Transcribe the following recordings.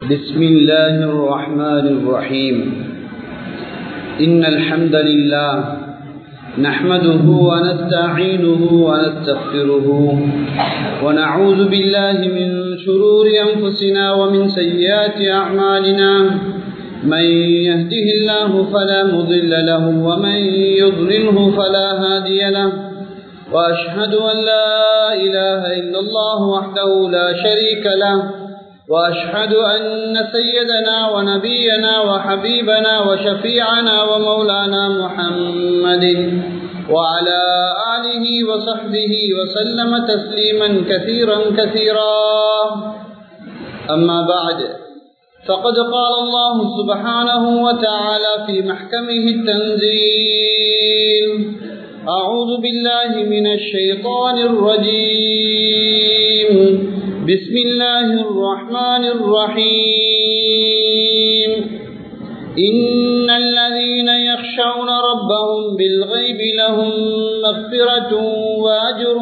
بسم الله الرحمن الرحيم إن الحمد لله نحمده ونستعينه ونستغفره ونعوذ بالله من شرور أنفسنا ومن سيئات أعمالنا من يهده الله فلا مضل له ومن يضلله فلا هادي له وأشهد أن لا إله إلا الله وحده لا شريك له وأشهد أن سيدنا ونبينا وحبيبنا وشفيعنا ومولانا محمد وعلى آله وصحبه وسلم تسليما كثيرا كثيرا أما بعد فقد قال الله سبحانه وتعالى في محكمه التنزيل أعوذ بالله من الشيطان الرجيم بسم الله الرحمن الرحيم إن الذين يخشون ربهم بالغيب لهم مغفرة وأجر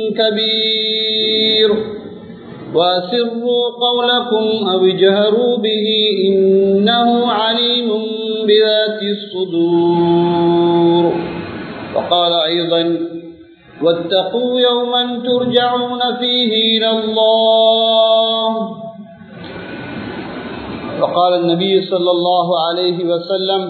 كبير وأسروا قولكم أو اجهروا به إنه عليم بذات الصدور وقال أيضا واتقوا يوما ترجعون فيه إلى الله وقال النبي صلى الله عليه وسلم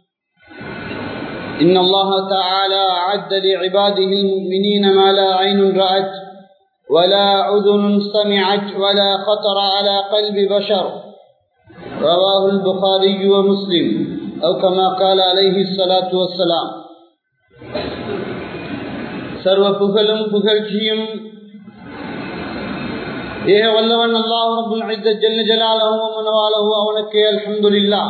إن الله تعالى أعد لعباده المؤمنين ما لا عين رأت ولا أذن سمعت ولا خطر على قلب بشر رواه البخاري ومسلم أو كما قال عليه الصلاة والسلام சர்வ புகழும் புகழ்ச்சியும் ஏக வல்லவன் அல்லாஹ் ரபுல் ஐத்த ஜல்ல ஜலாலஹு மனவாலஹு அவனுக்கு அல்ஹம்துலில்லா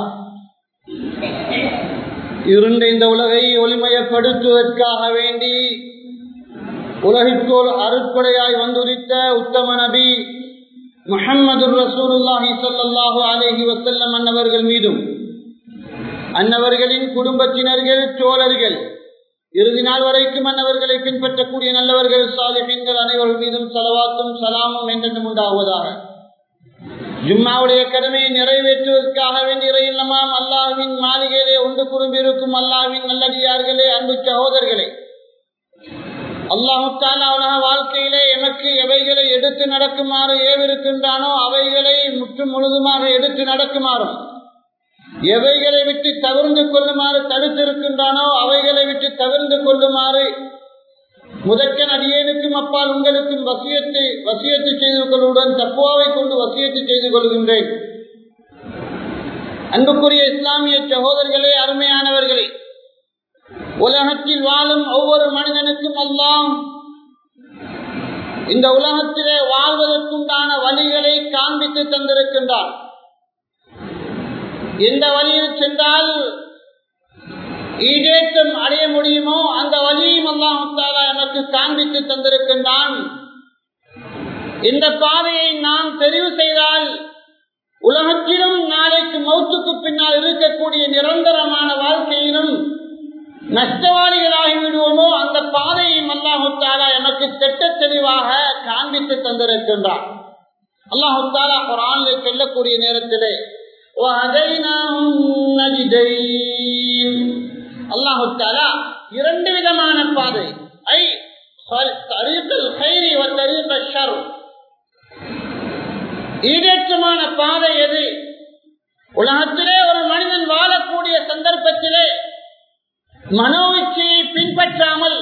இருந்த இந்த உலகை ஒளிமயப்படுத்துவதற்காக வேண்டி உலகிற்கோள் அருட்படையாய் வந்துரித்த உத்தம நபி முஹம்மது ரசூலுல்லாஹி ஸல்லல்லாஹு அலைஹி வஸல்லம் அன்னவர்கள் மீதும் அன்னவர்களின் குடும்பத்தினர்கள் சோழர்கள் இறுதி நாள் வரைக்கும் அன்னவர்களை பின்பற்றக்கூடிய நல்லவர்கள் சாலிஹீன்கள் அனைவர்கள் மீதும் செலவாத்தும் சலாமும் என்றென்றும் உண்டாகுவதாக ஜும்மாவுடைய கடமையை நிறைவேற்றுவதற்காக வேண்டிய இறையில்லமாம் அல்லாஹின் மாளிகையிலே ஒன்று குறும்பிருக்கும் அல்லாஹின் நல்லடியார்களே அன்பு சகோதரர்களே அல்லாஹுத்தான உலக வாழ்க்கையிலே எமக்கு எவைகளை எடுத்து நடக்குமாறு ஏவிருக்கின்றானோ அவைகளை முற்றும் முழுதுமாக எடுத்து நடக்குமாறும் எவைகளை விட்டு தவிர்ந்து கொள்ளுமாறு தடுத்திருக்கின்றானோ அவைகளை விட்டு தவிர்ந்து கொள்ளுமாறு முதற்கன் அடியேனுக்கும் அப்பால் உங்களுக்கும் வசியத்தை வசியத்து செய்து கொள்ளுடன் தப்புவாவை கொண்டு வசியத்து செய்து கொள்கின்றேன் அன்புக்குரிய இஸ்லாமிய சகோதரர்களே அருமையானவர்களே உலகத்தில் வாழும் ஒவ்வொரு மனிதனுக்கும் எல்லாம் இந்த உலகத்திலே வாழ்வதற்குண்டான வழிகளை காண்பித்து தந்திருக்கின்றார் எந்த வழியில் சென்றால் ஈடேற்றம் அடைய முடியுமோ அந்த வழியும் அல்லாஹாலா எனக்கு காண்பித்து தந்திருக்கின்றான் இந்த பாதையை நாம் தெரிவு செய்தால் உலகத்திலும் நாளைக்கு மௌத்துக்கு பின்னால் இருக்கக்கூடிய நிரந்தரமான வாழ்க்கையிலும் நஷ்டவாளிகளாகி விடுவோமோ அந்த பாதையும் அல்லாஹாலா எனக்கு திட்ட தெளிவாக காண்பித்து தந்திருக்கின்றான் அல்லாஹாலா ஒரு ஆணில் செல்லக்கூடிய நேரத்திலே அல்லாஹு தாலா இரண்டு விதமான பாதை ஐ ஈடேற்றமான பாதை எது உலகத்திலே ஒரு மனிதன் வாழக்கூடிய சந்தர்ப்பத்திலே மனோவிச்சையை பின்பற்றாமல்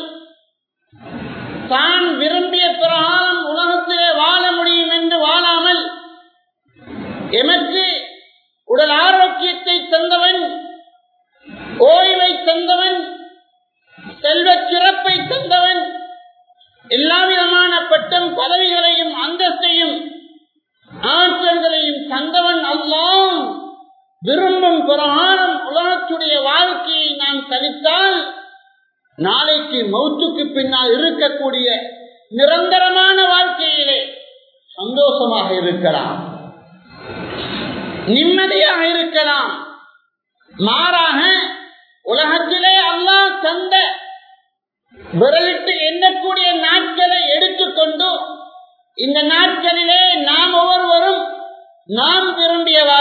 தான் விரும்பிய பிரகாரம் உலகத்திலே வாழ முடியும் என்று வாழாமல் எமக்கு உடல் ஆரோக்கியத்தை தந்தவன் ஓய்வை தந்தவன் செல்வ சிறப்பை தந்தவன் எல்லா விதமான பட்டம் பதவிகளையும் அந்தஸ்தையும் ஆற்றல்களையும் தந்தவன் அல்லாம் விரும்பும் பிரகாரம் உலகத்துடைய வாழ்க்கையை நாம் கழித்தால் நாளைக்கு மௌத்துக்கு பின்னால் இருக்கக்கூடிய நிரந்தரமான வாழ்க்கையிலே சந்தோஷமாக இருக்கலாம் நிம்மதியாக இருக்கலாம் மாறாக உலகத்திலே அல்லாஹ் தந்த விரலிட்டு எண்ணக்கூடிய நாட்களை எடுத்துக்கொண்டு இந்த நாட்களிலே நாம் ஒவ்வொருவரும் நாம் விரும்பிய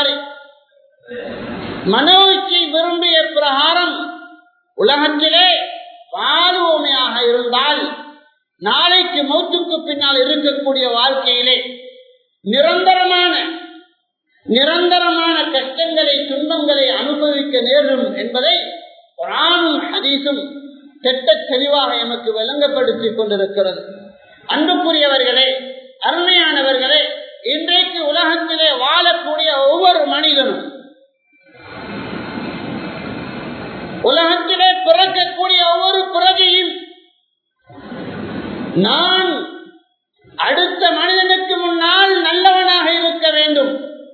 மனோச்சி விரும்பிய பிரகாரம் உலகத்திலே வாழ்வோமையாக இருந்தால் நாளைக்கு மௌத்துக்கு பின்னால் இருக்கக்கூடிய வாழ்க்கையிலே நிரந்தரமான நிரந்தரமான கஷ்டங்களை துன்பங்களை அனுபவிக்க நேரும் என்பதை குரானும் ஹதீஸும் திட்ட தெளிவாக எமக்கு விளங்கப்படுத்திக் கொண்டிருக்கிறது அன்புக்குரியவர்களே அருமையானவர்களே இன்றைக்கு உலகத்திலே வாழக்கூடிய ஒவ்வொரு மனிதனும் உலகத்திலே பிறக்கக்கூடிய ஒவ்வொரு பிறகையும் நான் அடுத்த மனிதனுக்கு முன்னால் நல்லவனாக இருக்க வேண்டும்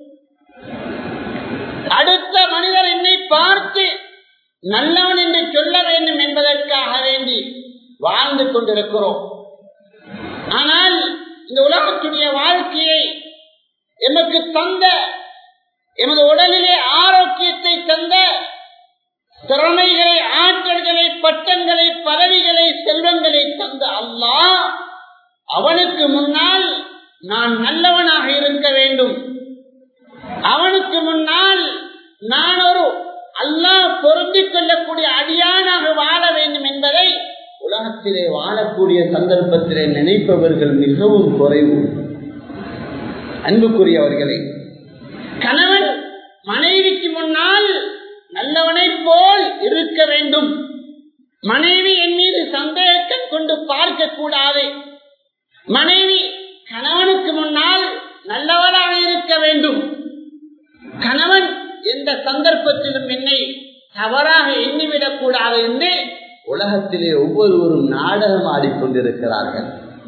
அடுத்த மனிதர் என்னை பார்த்து நல்லவன் என்று சொல்ல வேண்டும் என்பதற்காக வேண்டி வாழ்ந்து கொண்டிருக்கிறோம் ஆனால் இந்த உலகத்துடைய வாழ்க்கையை எமக்கு தந்த எமது உடலிலே ஆரோக்கியத்தை தந்த திறமைகளை ஆற்றல்களை பட்டங்களை பதவிகளை செல்வங்களை தந்த அல்லா அவனுக்கு முன்னால் நான் நல்லவனாக இருக்க வேண்டும் அவனுக்கு முன்னால் நான் ஒரு அல்லாஹ் பொருந்திக் கொள்ளக்கூடிய அடியானாக வாழ வேண்டும் என்பதை உலகத்திலே வாழக்கூடிய சந்தர்ப்பத்திலே நினைப்பவர்கள் மிகவும் குறைவு அன்புக்குரியவர்களே கணவன் மனைவிக்கு முன்னால் நல்லவனை போல் இருக்க வேண்டும் மனைவி என் மீது சந்தேகம் கொண்டு பார்க்க கூடாது மனைவி கணவனுக்கு முன்னால் நல்லவராக இருக்க வேண்டும் கணவன் எந்த சந்தர்ப்பத்திலும் என்னை தவறாக எண்ணிவிடக் கூடாது என்று உலகத்திலே ஒவ்வொருவரும் நாடகம் ஆடிக்கொண்டிருக்கிறார்கள்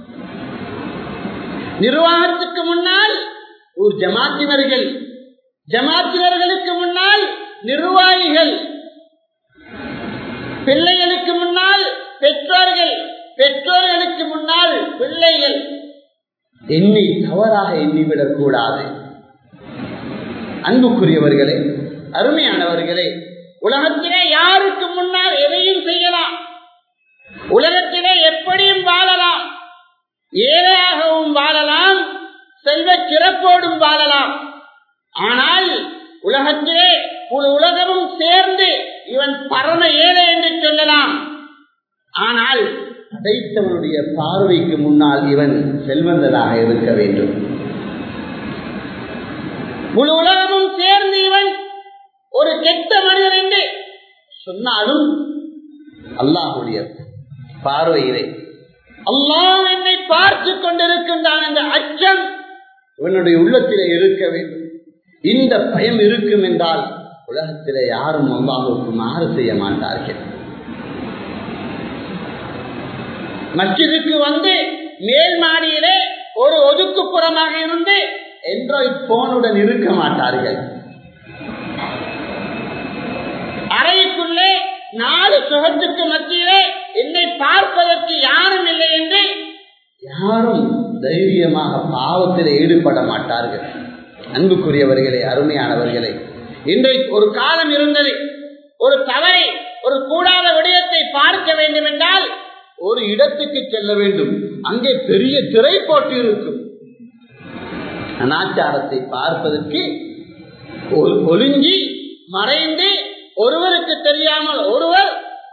நிர்வாகத்துக்கு முன்னால் ஒரு ஜமாத்தினர்கள் ஜமாத்தினர்களுக்கு முன்னால் நிர்வாகிகள் பிள்ளைகளுக்கு முன்னால் பெற்றோர்கள் பெற்றோர்களுக்கு முன்னால் பிள்ளைகள் என்னை தவறாக எண்ணிவிடக் கூடாது அன்புக்குரியவர்களே அருமையானவர்களே உலகத்திலே யாருக்கு முன்னால் எதையும் செய்யலாம் உலகத்திலே எப்படியும் வாழலாம் ஏழையாகவும் வாழலாம் செல்வ சிறப்போடும் வாழலாம் ஆனால் உலகத்திலே ஒரு உலகமும் சேர்ந்து இவன் பரம ஏழை என்று சொல்லலாம் ஆனால் படைத்தவனுடைய பார்வைக்கு முன்னால் இவன் செல்வந்ததாக இருக்க வேண்டும் முழு உலகமும் சேர்ந்து இவன் ஒரு கெட்ட மனிதன் என்று சொன்னாலும் அல்லாஹுடைய பார்வையிலே அல்லாஹ் என்னை பார்த்து கொண்டிருக்கின்றான் என்ற அச்சம் இவனுடைய உள்ளத்திலே இருக்க வேண்டும் இந்த பயம் இருக்கும் என்றால் உலகத்திலே யாரும் அல்லாஹுக்கு மாறு செய்ய மாட்டார்கள் மஸ்ஜிதுக்கு வந்து மேல் மாடியிலே ஒரு ஒதுக்குப்புறமாக இருந்து ஆண்ட்ராய்ட் போனுடன் இருக்க மாட்டார்கள் அறைக்குள்ளே நாலு சுகத்துக்கு மத்தியிலே என்னை பார்ப்பதற்கு யாரும் இல்லை என்று யாரும் தைரியமாக பாவத்தில் ஈடுபட மாட்டார்கள் அன்புக்குரியவர்களே அருமையானவர்களே இன்றைக்கு ஒரு காலம் இருந்தது ஒரு தவறை ஒரு கூடாத விடயத்தை பார்க்க வேண்டும் என்றால் ஒரு இடத்துக்கு செல்ல வேண்டும் அங்கே பெரிய திரை போட்டு இருக்கும் அனாச்சாரத்தை பார்ப்பதற்கு ஒளிஞ்சி மறைந்து ஒருவருக்கு தெரியாமல் ஒருவர்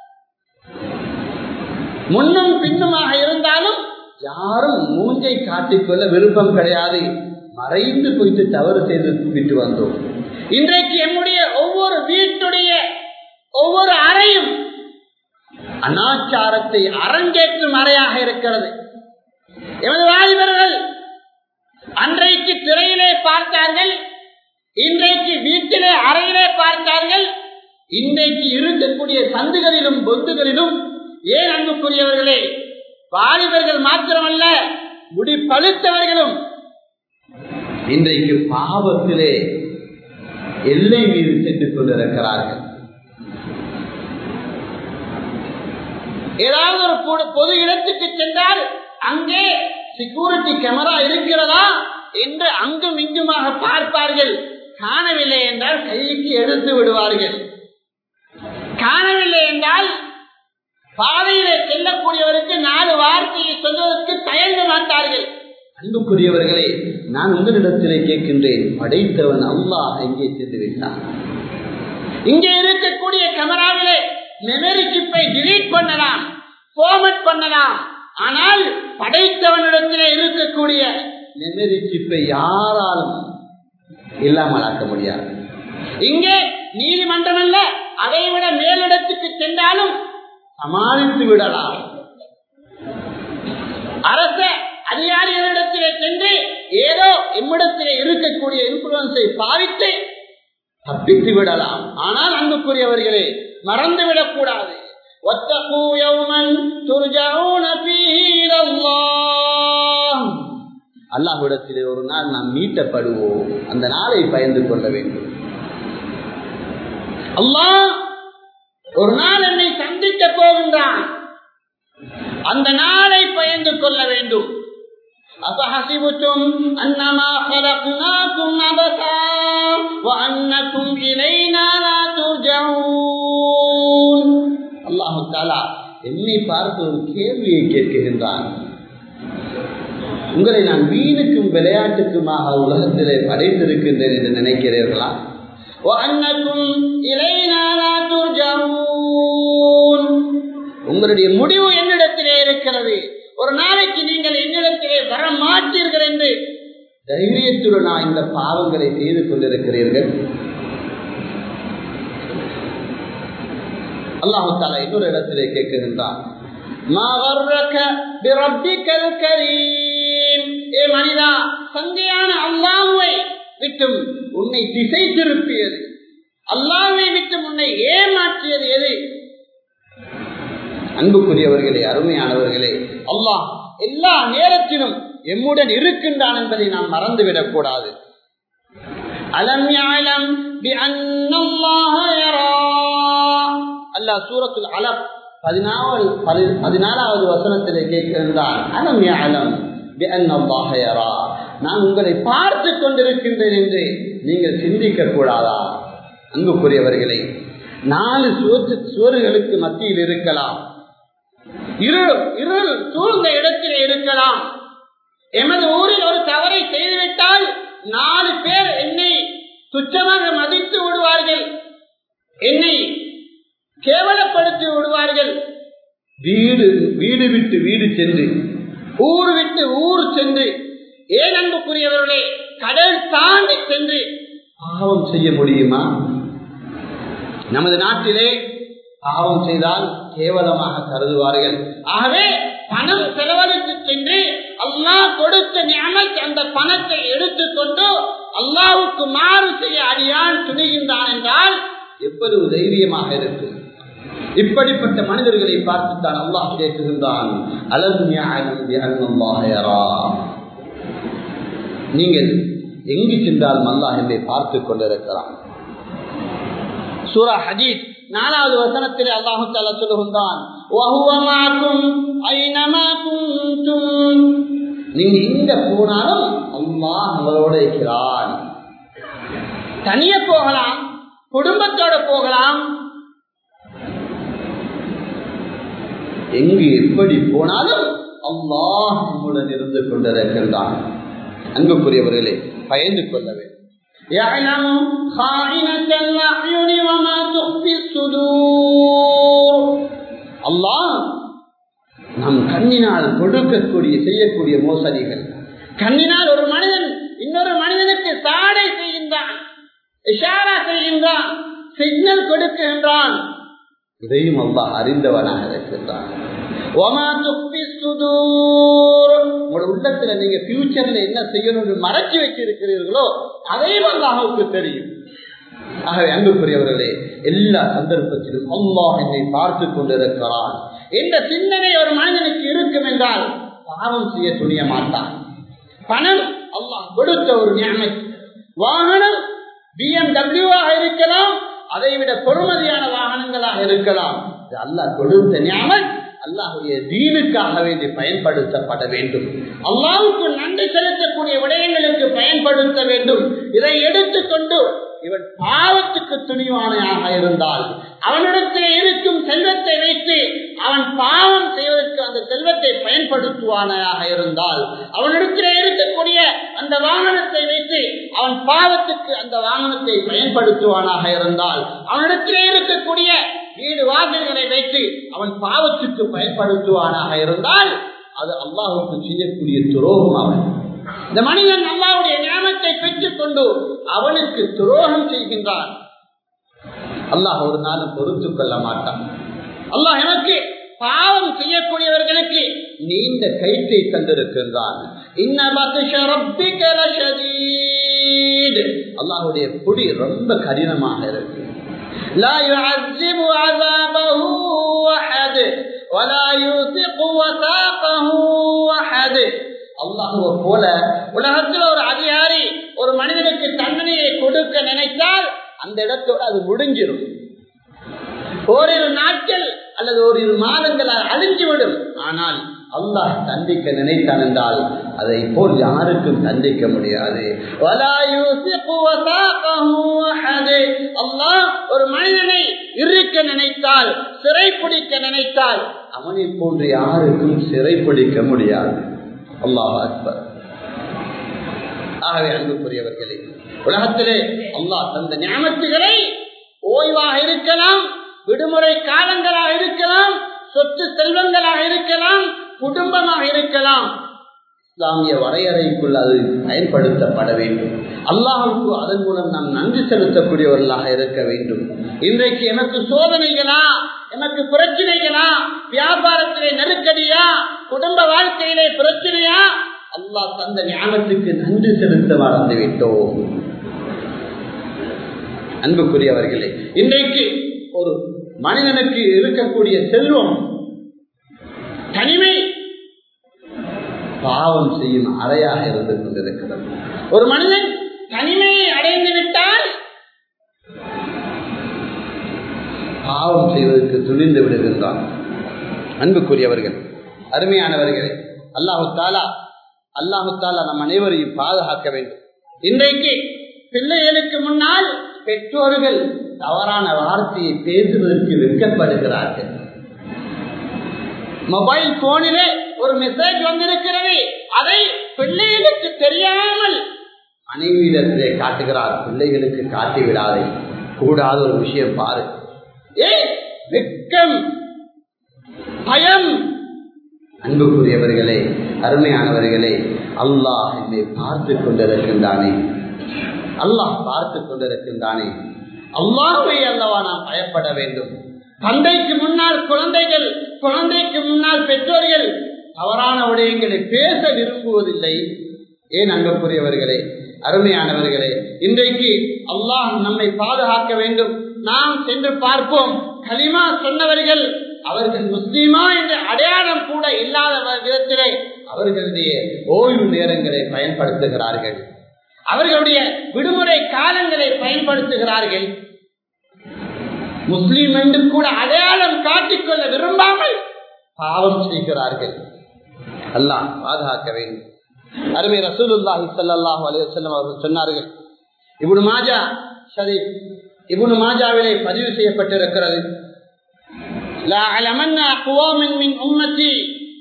முன்னும் பின்னுமாக இருந்தாலும் யாரும் மூஞ்சை காட்டிக்கொள்ள விருப்பம் கிடையாது மறைந்து போயிட்டு தவறு செய்து விட்டு வந்தோம் இன்றைக்கு என்னுடைய ஒவ்வொரு வீட்டுடைய ஒவ்வொரு அறையும் அனாச்சாரத்தை அரங்கேற்றும் அறையாக இருக்கிறது எமது வாலிபர்கள் அன்றைக்கு திரையிலே பார்த்தார்கள் இன்றைக்கு வீட்டிலே அறையிலே பார்த்தார்கள் இன்றைக்கு இருக்கக்கூடிய சந்துகளிலும் பொந்துகளிலும் ஏன் அன்புக்குரியவர்களே வாலிபர்கள் மாத்திரமல்ல முடி பழுத்தவர்களும் இன்றைக்கு பாவத்திலே எல்லை மீது சென்று கொண்டிருக்கிறார்கள் ஏதாவது ஒரு பொது இடத்துக்கு சென்றால் அங்கே செக்யூரிட்டி கேமரா இருக்கிறதா என்று அங்கும் இங்குமாக பார்ப்பார்கள் காணவில்லை என்றால் கைக்கு எடுத்து விடுவார்கள் காணவில்லை என்றால் பாதையிலே செல்லக்கூடியவருக்கு நாலு வார்த்தையை சொல்வதற்கு தயங்க மாட்டார்கள் அன்புக்குரியவர்களே நான் உங்களிடத்திலே கேட்கின்றேன் படைத்தவன் அல்லாஹ் எங்கே சென்று விட்டான் இங்கே இருக்கக்கூடிய கேமராவிலே மெமரி சிப்பை டிலீட் பண்ணலாம் ஃபார்மட் பண்ணலாம் ஆனால் படைத்தவனிடத்திலே இருக்கக்கூடிய மெமரி சிப்பை யாராலும் இல்லாமல் ஆக்க முடியாது இங்கே நீதிமன்றம் அல்ல அதை விட மேலிடத்துக்கு சென்றாலும் சமாளித்து விடலாம் அரச அதிகாரிகளிடத்திலே சென்று ஏதோ எம்மிடத்திலே இருக்கக்கூடிய இன்ஃபுளுன்ஸை பாவித்து தப்பித்து விடலாம் ஆனால் அன்புக்குரியவர்களே மறந்துவிடக் கூடாது واتقوا يوما ترجعون فيه الى الله அல்லாஹ்விடத்திலே ஒரு நாள் நாம் மீட்டப்படுவோம் அந்த நாளை பயந்து கொள்ள வேண்டும் அல்லாஹ் ஒரு நாள் என்னை சந்திக்க போகின்றான் அந்த நாளை பயந்து கொள்ள வேண்டும் أفحسبتم أنما خلقناكم عبثا وأنكم إلينا لا ترجعون الله تعالى என்னை பார்த்து ஒரு கேள்வியை கேட்கின்றான் உங்களை நான் வீணுக்கும் விளையாட்டுக்குமாக உலகத்திலே படைத்திருக்கின்றேன் என்று நினைக்கிறீர்களா உங்களுடைய முடிவு என்னிடத்திலே இருக்கிறது ஒரு நாளைக்கு நீங்கள் என்னிடத்திலே வர மாட்டீர்கள் என்று தைரியத்துடன் நான் இந்த பாவங்களை செய்து கொண்டிருக்கிறீர்கள் அல்லாஹு தாலா இன்னொரு இடத்திலே கேட்கின்றான் மனிதா சந்தையான அல்லாஹுவை விட்டும் உன்னை திசை திருப்பியது அல்லாஹுவை விட்டும் உன்னை ஏமாற்றியது எது அன்புக்குரியவர்களே அருமையானவர்களே அல்லாஹ் எல்லா நேரத்திலும் எம்முடன் இருக்கின்றான் என்பதை நாம் மறந்துவிடக் கூடாது அலம் யாலம் அல்லாஹ் சூரத்துல் அலப் பதினாவது பதினாலாவது வசனத்திலே கேட்கின்றான் அலம் யாலம் நான் உங்களை பார்த்து கொண்டிருக்கின்றேன் என்று நீங்கள் சிந்திக்க கூடாதா அன்புக்குரியவர்களே நாலு சுவர்களுக்கு மத்தியில் இருக்கலாம் இருள் இருள் சூழ்ந்த இடத்திலே இருக்கலாம் எமது ஊரில் ஒரு தவறை செய்துவிட்டால் நாலு பேர் என்னை துச்சமாக மதித்து விடுவார்கள் என்னை கேவலப்படுத்தி விடுவார்கள் வீடு வீடு விட்டு வீடு சென்று ஊர் விட்டு ஊர் சென்று ஏன் அன்புக்குரியவர்களே கடல் தாண்டி சென்று பாவம் செய்ய முடியுமா நமது நாட்டிலே பாவம் செய்தால் கேவலமாக கருதுவார்கள் ஆகவே பணம் செலவழித்து சென்று அல்லாஹ் கொடுத்த ஞானத்தை அந்த பணத்தை எடுத்துக்கொண்டு அல்லாவுக்கு மாறு செய்ய அடியான் துணிகின்றான் என்றால் எவ்வளவு தைரியமாக இருக்கும் இப்படிப்பட்ட மனிதர்களை பார்த்துத்தான் அல்லாஹ் கேட்குகின்றான் நீங்கள் எங்கு சென்றாலும் அல்லாஹ் என்னை பார்த்துக் கொண்டிருக்கிறான் சூரா ஹஜீத் நாலாவது வசனத்தில் அல்லாஹு தாலா சொல்லுகின்றான் நீங்க எங்க போனாலும் அல்லாஹ் உங்களோட இருக்கிறான் தனிய போகலாம் குடும்பத்தோட போகலாம் எங்கு எப்படி போனாலும் அல்லாஹ் நம்முடன் இருந்து கொண்டிருக்கின்றான் அன்புக்குரியவர்களே பயந்து கொள்ள வேண்டும் يعلم خائنة الأعين وما تخفي الصدور الله நம் கண்ணினால் கொடுக்கக்கூடிய செய்யக்கூடிய மோசடிகள் கண்ணினால் ஒரு மனிதன் இன்னொரு மனிதனுக்கு சாடை செய்கின்றான் இஷாரா செய்கின்றான் சிக்னல் கொடுக்கின்றான் இதையும் அல்லாஹ் அறிந்தவனாக இருக்கின்றான் உங்களோட உள்ளத்துல நீங்க பியூச்சர்ல என்ன செய்யணும்னு மறைச்சு வச்சிருக்கிறீர்களோ அதையும் அல்லாஹுக்கு தெரியும் ஆகவே அன்புக்குரியவர்களே எல்லா சந்தர்ப்பத்திலும் அல்லாஹ் என்னை பார்த்து கொண்டிருக்கிறான் எந்த சிந்தனை ஒரு மனிதனுக்கு இருக்கும் என்றால் பாவம் செய்ய துணிய மாட்டான் பணம் அல்லாஹ் கொடுத்த ஒரு ஞானை வாகனம் பிஎம்டபிள்யூவாக இருக்கலாம் அதை விட பொறுமதியான வாகனங்களாக இருக்கலாம் அல்லாஹ் கொடுத்த ஞானம் அல்லாஹுடைய தீனுக்காக வேண்டி பயன்படுத்தப்பட வேண்டும் அல்லாவுக்கு நன்றி செலுத்தக்கூடிய விடயங்களுக்கு பயன்படுத்த வேண்டும் இதை எடுத்துக்கொண்டு இவன் பாவத்துக்கு துணிவானையாக இருந்தால் அவனிடத்தில் இருக்கும் செல்வத்தை வைத்து அவன் பாவம் செய்வதற்கு அந்த செல்வத்தை பயன்படுத்துவானாக இருந்தால் அவனிடத்தில் இருக்கக்கூடிய அந்த வாகனத்தை வைத்து அவன் பாவத்துக்கு அந்த வாகனத்தை பயன்படுத்துவானாக இருந்தால் அவனிடத்தில் இருக்கக்கூடிய வீடு வாசல்களை வைத்து அவன் பாவத்துக்கு பயன்படுத்துவானாக இருந்தால் அது அல்லாஹுக்கு செய்யக்கூடிய துரோகம் அவன் இந்த மனிதன் அல்லாவுடைய ஞானத்தை பெற்றுக் கொண்டு அவனுக்கு துரோகம் செய்கின்றான் அல்லாஹ் ஒரு நாளும் பொறுத்துக் கொள்ள மாட்டான் அல்லாஹ் எனக்கு பாவம் செய்யக்கூடியவர்களுக்கு நீண்ட கயிற்றை தந்திருக்கின்றான் அல்லாஹுடைய புடி ரொம்ப கடினமாக இருக்கு لا يعذب عذابه أحد ولا يوثق وثاقه أحد அல்லாஹுவ போல உலகத்தில் ஒரு அதிகாரி ஒரு மனிதனுக்கு தண்டனையை கொடுக்க நினைத்தால் அந்த இடத்தோடு அது முடிஞ்சிடும் ஓரிரு நாட்கள் அல்லது ஓரிரு மாதங்களால் அழிஞ்சுவிடும் ஆனால் அல்லாஹ் தண்டிக்க நினைத்தான் என்றால் அதை போல் யாருக்கும் தண்டிக்க முடியாது அல்லாஹ் ஒரு மனிதனை இருக்க நினைத்தால் சிறை பிடிக்க நினைத்தால் அவனை போன்று யாருக்கும் சிறை பிடிக்க முடியாது அல்லாஹ் அக்பர் ஆகவே அன்புக்குரியவர்களே உலகத்திலே அல்லாஹ் தந்த ஞாபகத்துகளை ஓய்வாக இருக்கலாம் விடுமுறை காலங்களாக இருக்கலாம் சொத்து செல்வங்களாக இருக்கலாம் குடும்பமாக இருக்கலாம் இஸ்லாமிய வரையறைக்குள் அது பயன்படுத்தப்பட வேண்டும் அல்லாஹுக்கு அதன் மூலம் நாம் நன்றி செலுத்தக்கூடியவர்களாக இருக்க வேண்டும் இன்றைக்கு எனக்கு சோதனைகளா எனக்கு பிரச்சனைகளா வியாபாரத்திலே நெருக்கடியா குடும்ப வாழ்க்கையிலே பிரச்சனையா அல்லாஹ் தந்த ஞானத்துக்கு நன்றி செலுத்த மறந்து விட்டோம் அன்புக்குரியவர்களே இன்றைக்கு ஒரு மனிதனுக்கு இருக்கக்கூடிய செல்வம் தனிமை பாவம் செய்யும் அறையாக இருந்து கொண்டிருக்கிறது ஒரு மனிதன் தனிமையை அடைந்து விட்டால் பாவம் செய்வதற்கு துணிந்து விடுகின்றான் அன்புக்குரியவர்கள் அருமையானவர்களே அல்லாஹு தாலா அல்லாஹு தாலா நம் அனைவரையும் பாதுகாக்க வேண்டும் இன்றைக்கு பிள்ளைகளுக்கு முன்னால் பெற்றோர்கள் தவறான வார்த்தையை பேசுவதற்கு வெட்கப்படுகிறார்கள் மொபைல் போனிலே ஒரு மெசேஜ் வந்திருக்கிறது அதை பிள்ளைகளுக்கு தெரியாமல் மனைவியிடத்திலே காட்டுகிறார் பிள்ளைகளுக்கு காட்டி விடாதே கூடாத ஒரு விஷயம் பாரு ஏ வெட்கம் பயம் அன்புக்குரியவர்களே அருமையானவர்களே அல்லாஹ் என்னை பார்த்து கொண்டிருக்கின்றானே அல்லாஹ் பார்த்து கொண்டிருக்கின்றானே அல்லாஹை அல்லவா நாம் பயப்பட வேண்டும் தந்தைக்கு முன்னால் குழந்தைகள் குழந்தைக்கு முன்னால் பெற்றோர்கள் தவறான விடயங்களை பேச விரும்புவதில்லை ஏன் அன்புக்குரியவர்களே அருமையானவர்களே இன்றைக்கு அல்லாஹ் நம்மை பாதுகாக்க வேண்டும் நாம் சென்று பார்ப்போம் கலிமா சொன்னவர்கள் அவர்கள் முஸ்லீமா என்ற அடையாளம் கூட இல்லாத விதத்திலே அவர்களுடைய ஓய்வு நேரங்களை பயன்படுத்துகிறார்கள் அவர்களுடைய விடுமுறை காலங்களை பயன்படுத்துகிறார்கள் முஸ்லீம் என்று கூட அடையாளம் காட்டிக்கொள்ள விரும்பாமல் பாவம் செய்கிறார்கள் அல்லாஹ் பாதுகாக்க வேண்டும் அருமை ரசூலுல்லாஹி ஸல்லல்லாஹு அலைஹி வஸல்லம் அவர்கள் சொன்னார்கள் இப்னு மாஜா சரி இப்னு மாஜாவிலே பதிவு செய்யப்பட்டிருக்கிறது لا علمن اقوام من امتي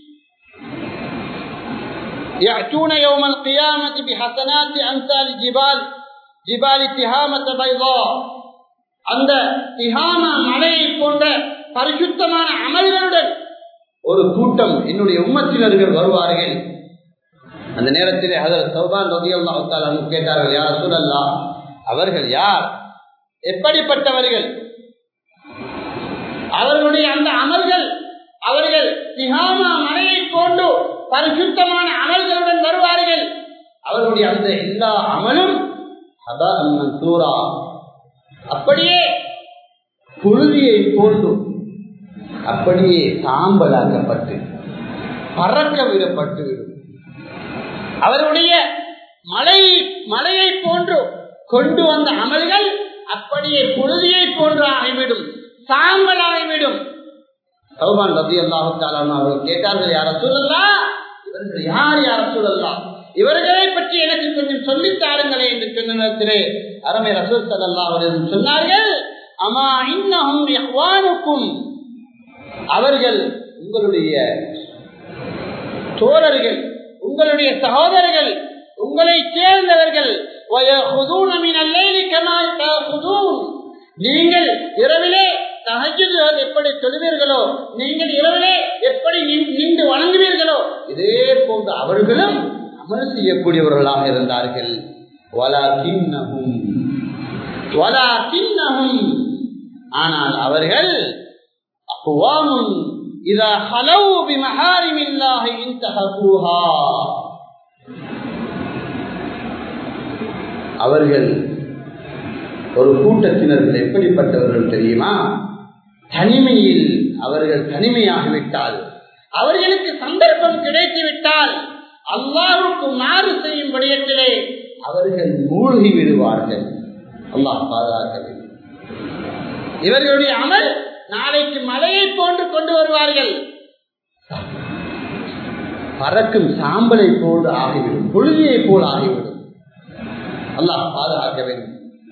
يأتون يوم القيامة بحسنات أمثال جبال جبال تهامة بيضاء அந்த திகாம மலையை போன்ற பரிசுத்தமான அமல்களுடன் ஒரு கூட்டம் என்னுடைய உம்மத்தினர்கள் வருவார்கள் அந்த நேரத்திலே அதர் சௌபான் ரதியல்லாஹு கேட்டார்கள் யார் சூழல்லா அவர்கள் யார் எப்படிப்பட்டவர்கள் அவர்களுடைய அந்த அமல்கள் அவர்கள் திகாமா மலையை கொண்டு பரிசுத்தமான அமல்களுடன் வருவார்கள் அவர்களுடைய அந்த எல்லா அமலும் சூரா அப்படியே புழுதியை போன்று அப்படியே சாம்பலாக்கப்பட்டு பறக்க விடப்பட்டு விடும் அவருடைய மலை மலையை போன்று கொண்டு வந்த அமல்கள் அப்படியே புழுதியை போன்று ஆகிவிடும் சாம்பல் ஆகிவிடும் சௌபான் ரபி அல்லாஹாலும் அவர்கள் கேட்டார்கள் யார சூழல்லா இவர்கள் யார் யார சூழல்லா இவர்களை பற்றி எனக்கு கொஞ்சம் சொல்லித் தாருங்களே என்று சொன்ன நேரத்திலே அருமை ரசூல் சல்லா அவர்கள் சொன்னார்கள் அமா இன்னஹும் இஹ்வானுக்கும் அவர்கள் உங்களுடைய தோழர்கள் உங்களுடைய சகோதரர்கள் உங்களை சேர்ந்தவர்கள் وَيَأْخُذُونَ مِنَ اللَّيْلِ كَمَا تَأْخُذُونَ நீங்கள் இரவிலே தஹஜ்ஜுத் எப்படி தொழுவீர்களோ நீங்கள் இரவிலே எப்படி நின்- நின்று வணங்குவீர்களோ இதே போன்று அவர்களும் அமல் செய்யக்கூடியவர்களாக இருந்தார்கள் وَلَكِنَّهُمْ وَلَكِنَّهُمْ ஆனால் அவர்கள் أقوام إذا خلوا بمحارم الله انتهكوها அவர்கள் ஒரு கூட்டத்தினர்கள் எப்படிப்பட்டவர்கள் தெரியுமா தனிமையில் அவர்கள் தனிமையாகிவிட்டால் அவர்களுக்கு சந்தர்ப்பம் கிடைத்து விட்டால் அல்லாஹுக்கு மாறு செய்யும் விடயத்திலே அவர்கள் மூழ்கி விடுவார்கள் அல்லாஹ் பாதுகாக்க வேண்டும் இவர்களுடைய அமல் நாளைக்கு மலையை போன்று கொண்டு வருவார்கள் பறக்கும் சாம்பலை போல் ஆகிவிடும் புழுதியை போல் ஆகிவிடும் அல்லாஹ் பாதுகாக்க வேண்டும்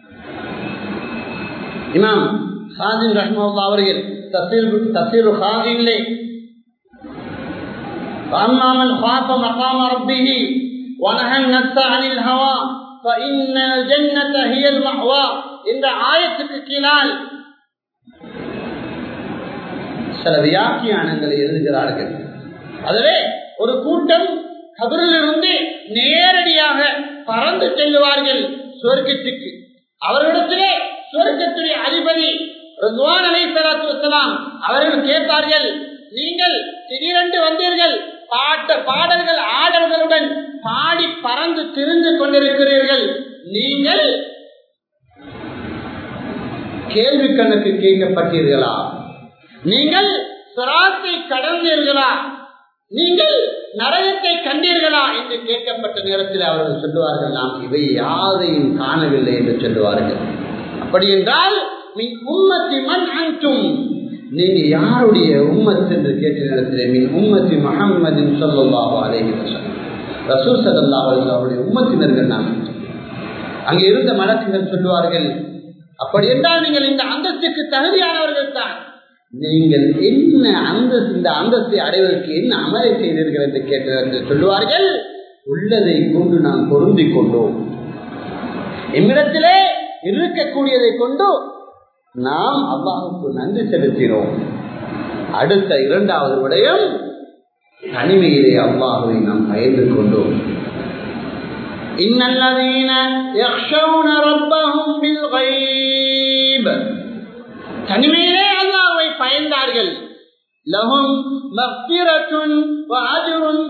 இமாம் ஹாஜின் ரஹ்மல்லா அவர்கள் தசீர் தசீர் ஹாஜின்லே وأما من خاف مقام ربه ونهى النفس عن الهوى فإن الجنة هي المأوى இந்த ஆயத்துக்கு கீழால் சில வியாக்கியானங்களை எழுதுகிறார்கள் அதுவே ஒரு கூட்டம் கபரிலிருந்து நேரடியாக பறந்து செல்லுவார்கள் சுவர்க்கத்துக்கு அவர்களிடத்திலே சுவர்க்கத்துடைய அதிபதி ரிதுவான் அலை சலாத்து வசலாம் அவர்கள் கேட்பார்கள் நீங்கள் திடீரென்று வந்தீர்கள் பாட்ட பாடல்கள் ஆடல்களுடன் பாடி பறந்து திரிந்து கொண்டிருக்கிறீர்கள் நீங்கள் கேள்வி கணக்கு கேட்கப்பட்டீர்களா நீங்கள் சிராத்தை கடந்தீர்களா நீங்கள் நரகத்தை கண்டீர்களா என்று கேட்கப்பட்ட நேரத்தில் அவர்கள் சொல்லுவார்கள் நாம் இவை யாரையும் காணவில்லை என்று சொல்லுவார்கள் அப்படி என்றால் மின் உம்மத்தி மண் அன்றும் நீங்க யாருடைய உம்மத் என்று கேட்ட நேரத்தில் மின் உம்மத்தி முகம்மதின் சொல்லல்லாஹு அலைஹி வஸல்லம் ரசூல் ஸல்லல்லாஹு அலைஹி வஸல்லம் அவருடைய உம்மத்தினர்கள் நாம் அங்கே இருந்த மலக்குகள் சொல்லுவார்கள் அப்படி என்றால் நீங்கள் இந்த அந்தஸ்துக்கு தகுதியானவர்கள் தான் நீங்கள் என்ன அந்தஸ்து இந்த அந்தஸ்தை அடைவதற்கு என்ன அமலை செய்தீர்கள் என்று கேட்டனர் என்று சொல்லுவார்கள் உள்ளதை கொண்டு நாம் பொருந்திக் கொண்டோம் எம்மிடத்திலே இருக்கக்கூடியதை கொண்டு நாம் அல்லாஹுக்கு நன்றி செலுத்தினோம் அடுத்த இரண்டாவது விடயம் தனிமையிலே அல்லாஹுவை நாம் பயந்து கொண்டோம் إن الذين يخشون ربهم بالغيب தனிமையிலே அல்லாஹ்வை பயந்தார்கள் லஹும் மக்பிரத்துன் வஅஜ்ருன்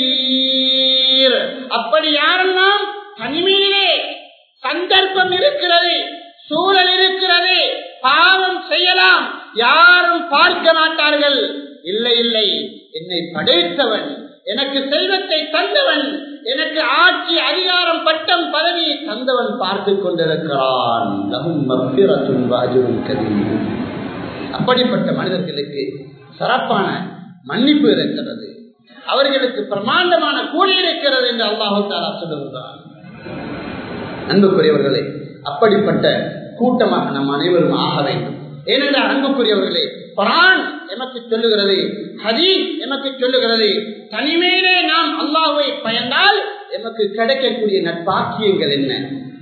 கபீர் அப்படி யாரெல்லாம் தனிமையிலே சந்தர்ப்பம் இருக்கிறது சூழல் இருக்கிறது பாவம் செய்யலாம் யாரும் பார்க்க மாட்டார்கள் இல்லை இல்லை என்னை படைத்தவன் எனக்கு செல்வத்தை தந்தவன் எனக்கு ஆட்சி அதிகாரம் பட்டம் பதவியை தந்தவன் பார்த்து கொண்டிருக்கிறான் லஹும் மக்பிரத்துன் வஅஜ்ருன் கபீர் அப்படிப்பட்ட மனிதர்களுக்கு சிறப்பான மன்னிப்பு இருக்கிறது அவர்களுக்கு பிரமாண்டமான கூலி இருக்கிறது என்று அல்லாஹு தாலா சொல்லுகிறான் அன்புக்குரியவர்களே அப்படிப்பட்ட கூட்டமாக நம் அனைவரும் ஆக வேண்டும் ஏனென்றால் அன்புக்குரியவர்களே குரான் எமக்கு சொல்லுகிறது ஹதீஸ் எமக்கு சொல்லுகிறது தனிமையிலே நாம் அல்லாஹ்வை பயந்தால் எமக்கு கிடைக்கக்கூடிய நட்பாக்கியங்கள் என்ன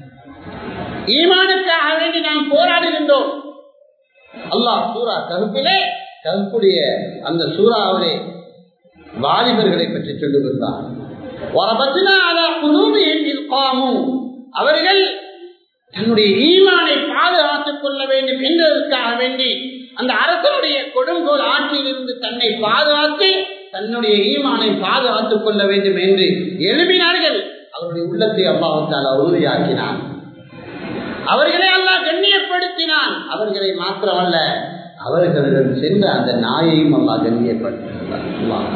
ஈமானுக்காக வேண்டி நாம் போராடுகின்றோம் அல்லாஹ் சூரா கருப்பிலே கருப்புடைய அந்த சூறாவிலே வாலிபர்களை பற்றி சொல்லுகின்றார் வரபத்தினா அலா குலூபிஹிம் இல் காமு. அவர்கள் தன்னுடைய ஈமானை பாதுகாத்துக் கொள்ள வேண்டும் என்பதற்காக வேண்டி அந்த அரசனுடைய கொடுங்கோல் ஆட்சியிலிருந்து தன்னை பாதுகாத்து தன்னுடைய ஈமானை பாதுகாத்துக் கொள்ள வேண்டும் என்று எழுப்பினார்கள் அவருடைய உள்ளத்தை அல்லாஹால உறுதியாக்கினான் அவர்களை அல்லாஹ் கண்ணியப்படுத்தினான் அவர்களை மாத்திரமல்ல அவர்களிடம் சென்ற அந்த நாயையும் அல்லாஹ் கண்ணியப்படுத்தினார் அல்லாஹ்.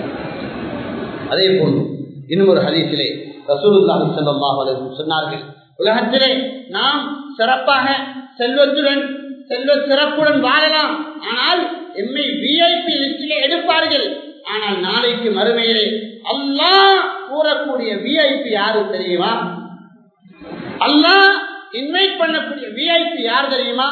அதே போன்று இன்னும் ஒரு ஹதீஸிலே ரசூலுல்லாஹி ஸல்லல்லாஹு அலைஹி வஸல்லம் சொன்னார்கள் உலகத்திலே நாம் சிறப்பாக செல்வத்துடன் செல்வ சிறப்புடன் வாழலாம் ஆனால் எம்மை விஐபி லிஸ்டிலே எடுப்பார்கள் ஆனால் நாளைக்கு மறுமையிலே அல்லாஹ் கூறக்கூடிய விஐபி யாரு தெரியுமா அல்லாஹ் இன்வைட் பண்ணக்கூடிய விஐபி யார் தெரியுமா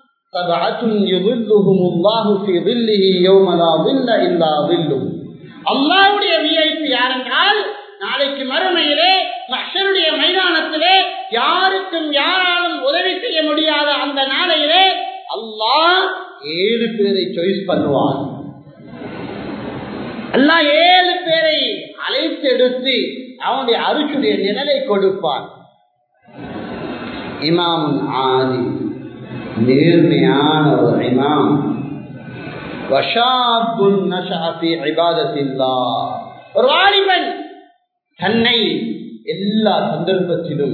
அல்லாவுடைய விஐபி யாரென்றால் நாளைக்கு மறுமையிலே மஷருடைய மைதானத்திலே யாருக்கும் யாராலும் உதவி செய்ய முடியாத அந்த நாளையிலே அல்லாஹ் ஏழு பேரை சாய்ஸ் பண்ணுவான் அல்லாஹ் ஏழு பேரை அழைத்தெடுத்து அவனுடைய அருச்சுடைய நிழலை கொடுப்பான் இமாம் ஆதி நேர்மையான ஒரு இமாம் ஒரு வாலிபன் தன்னை எல்லா சந்தர்ப்பத்திலும்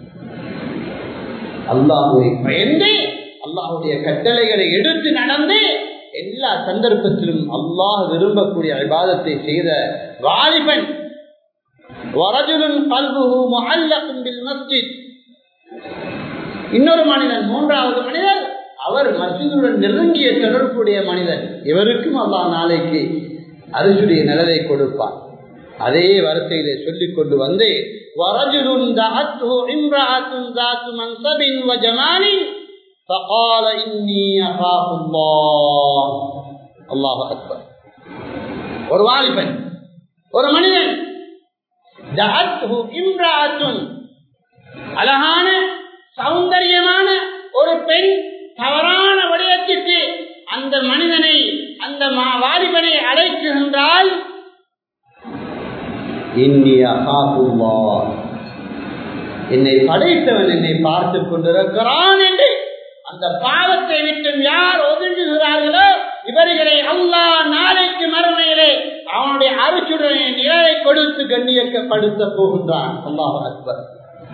அல்லாஹுவை பயந்து அல்லாஹுடைய கட்டளைகளை எடுத்து நடந்து எல்லா சந்தர்ப்பத்திலும் அல்லாஹ் விரும்பக்கூடிய விவாதத்தை செய்த வாலிபன் வரஜுலன் கல்புஹு முஹல்லகும் பில் மஸ்ஜித் இன்னொரு மனிதன் மூன்றாவது மனிதர் அவர் மஸ்ஜிதுடன் நெருங்கிய தொடர்புடைய மனிதன் இவருக்கும் அல்லாஹ் நாளைக்கு அரிசுடைய நிழலை கொடுப்பான் அதே வரிசையிலே சொல்லிக் கொண்டு வந்து வரஜுலுன் தஅத்துஹு இம்ரஅத்துன் ذات منصب وجمال فقال إني أخاف الله الله أكبر ஒரு வாலிபன் ஒரு மனிதன் தஅத்துஹு இம்ரஅத்துன் அழகான சௌந்தரியமான ஒரு பெண் தவறான விடயத்திற்கு அந்த மனிதனை அந்த வாலிபனை அழைக்குகின்றால் என்னை படைத்தவன் என்னை பார்த்து கொண்டிருக்கிறான் என்று அந்த பாவத்தை விட்டு யார் ஒதுங்குகிறார்களோ இவர்களை அல்லா நாளைக்கு மறுமையிலே அவனுடைய அரிச்சுடனை நிழலை கொடுத்து கண்ணியக்கப்படுத்த போகின்றான் அல்லாஹ் அக்பர்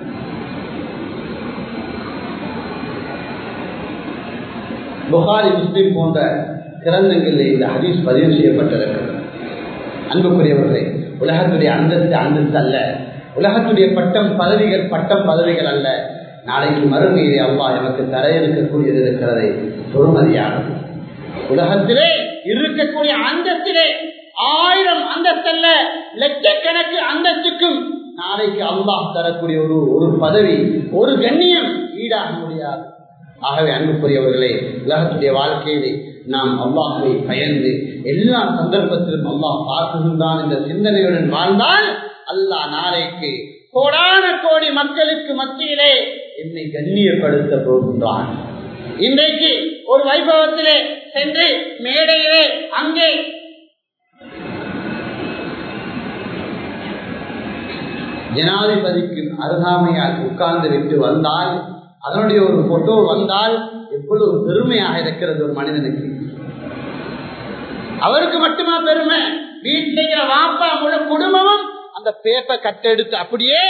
புகாரி முஸ்லிம் போன்ற கிரந்தங்களில் இந்த ஹதீஸ் பதிவு செய்யப்பட்டிருக்கிறது அன்புக்குரியவர்களே உலகத்துடைய அந்தஸ்து அந்தஸ்து அல்ல உலகத்துடைய பட்டம் பதவிகள் பட்டம் பதவிகள் அல்ல நாளைக்கு மறுமையிலே அவ்வா எனக்கு தர இருக்கக்கூடியது இருக்கிறது பொறுமதியானது உலகத்திலே இருக்கக்கூடிய அந்தத்திலே ஆயிரம் அந்தஸ்தல்ல லட்சக்கணக்கு அந்தஸ்துக்கும் நாளைக்கு அல்லாஹ் தரக்கூடிய ஒரு ஒரு பதவி ஒரு கண்ணியம் ஈடாக முடியாது ஆகவே அன்புக்குரியவர்களே உலகத்துடைய வாழ்க்கையிலே நாம் அல்லாஹை பயந்து எல்லா சந்தர்ப்பத்திலும் அல்லாஹ் பார்க்குகின்றான் என்ற சிந்தனையுடன் வாழ்ந்தால் அல்லாஹ் நாளைக்கு கோடான கோடி மக்களுக்கு மத்தியிலே என்னை கண்ணியப்படுத்த போகின்றான் இன்றைக்கு ஒரு வைபவத்திலே சென்று மேடையிலே அங்கே ஜனாதிபதிக்கு அருகாமையால் உட்கார்ந்து விட்டு வந்தால் அதனுடைய ஒரு போட்டோ வந்தால் எவ்வளவு பெருமையாக இருக்கிறது ஒரு மனிதனுக்கு அவருக்கு மட்டுமா பெருமை வீட்டில் வாப்பா முழு குடும்பமும் அந்த பேப்பர் கட்டெடுத்து அப்படியே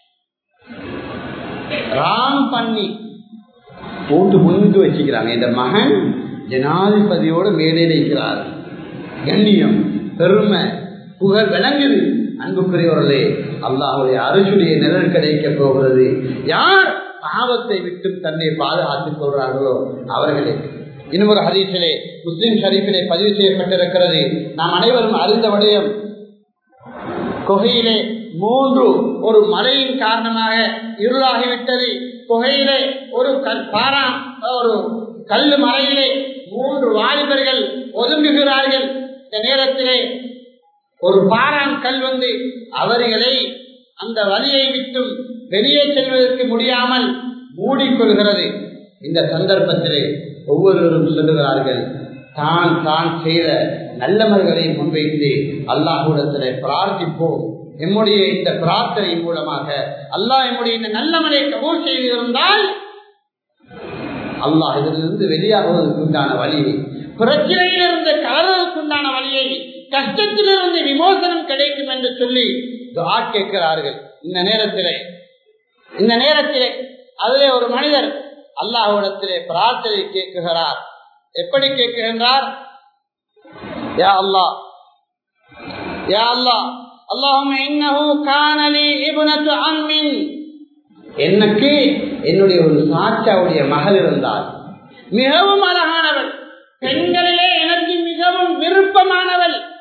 ராம் பண்ணி போட்டு முன்னுக்கு வச்சுக்கிறாங்க இந்த மகன் ஜனாதிபதியோடு மேடையில் இருக்கிறார் கண்ணியம் பெருமை புகழ் விளங்குது அன்புக்குரியவர்களே அல்லாஹுடைய அரசுடைய நிழல் கிடைக்க போகிறது யார் பாவத்தை விட்டு தன்னை பாதுகாத்துக் கொள்றார்களோ அவர்களே இன்னொரு ஹதீஸிலே முஸ்லிம் ஷரீஃபிலே பதிவு செய்யப்பட்டிருக்கிறது நாம் அனைவரும் அறிந்த விடயம் குகையிலே மூன்று ஒரு மழையின் காரணமாக இருளாகிவிட்டது குகையிலே ஒரு கல் பாரா ஒரு கல்லு மலையிலே மூன்று வாலிபர்கள் ஒதுங்குகிறார்கள் இந்த நேரத்திலே ஒரு பாரான் கல் வந்து அவர்களை அந்த வழியை விட்டும் வெளியே செல்வதற்கு முடியாமல் மூடிக்கொள்கிறது இந்த சந்தர்ப்பத்திலே ஒவ்வொருவரும் சொல்லுகிறார்கள் தான் தான் செய்த நல்லவர்களை முன்வைத்து அல்லாஹூடத்திலே பிரார்த்திப்போம் எம்முடைய இந்த பிரார்த்தனை மூலமாக அல்லாஹ் எம்முடைய இந்த நல்லவனை கபூல் செய்திருந்தால் அல்லாஹ் இதிலிருந்து வெளியாகுவதற்கு உண்டான வழியை பிரச்சனையிலிருந்து கலர்வதற்கு உண்டான வழியை கஷ்டத்திலிருந்து விமோசனம் கிடைக்கும் என்று சொல்லி துஆ கேட்கிறார்கள் இந்த நேரத்திலே இந்த நேரத்திலே அதிலே ஒரு மனிதர் அல்லாஹ்விடத்திலே பிரார்த்தனை கேட்குகிறார் எப்படி கேட்கின்றார் யா அல்லாஹ் யா அல்லாஹ் اللهم انه كان لي ابنه عم எனக்கு என்னுடைய ஒரு சாச்சாவுடைய மகள் இருந்தால் மிகவும் அழகானவள் பெண்களிலே எனக்கு மிகவும் விருப்பமானவள்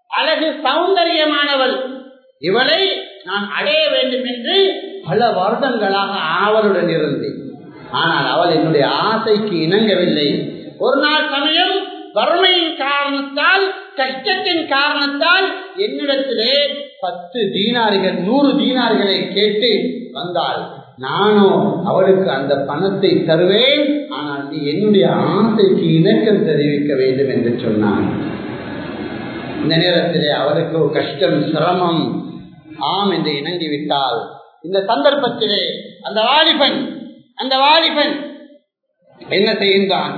அழகு சௌந்தரியமானவள் இவளை நான் அடைய வேண்டும் என்று பல வருடங்களாக ஆவலுடன் இருந்தேன் ஆனால் அவள் என்னுடைய ஆசைக்கு இணங்கவில்லை ஒரு நாள் சமயம் வறுமையின் காரணத்தால் கஷ்டத்தின் காரணத்தால் என்னிடத்திலே பத்து தீனார்கள் நூறு தீனார்களை கேட்டு வந்தாள் நானோ அவளுக்கு அந்த பணத்தை தருவேன் ஆனால் நீ என்னுடைய ஆசைக்கு இணக்கம் தெரிவிக்க வேண்டும் என்று சொன்னான் இந்த நேரத்திலே அவருக்கு ஒரு கஷ்டம் சிரமம் ஆம் என்று இணங்கிவிட்டால் இந்த சந்தர்ப்பத்திலே அந்த வாலிபன் அந்த வாலிபன் என்ன செய்கின்றான்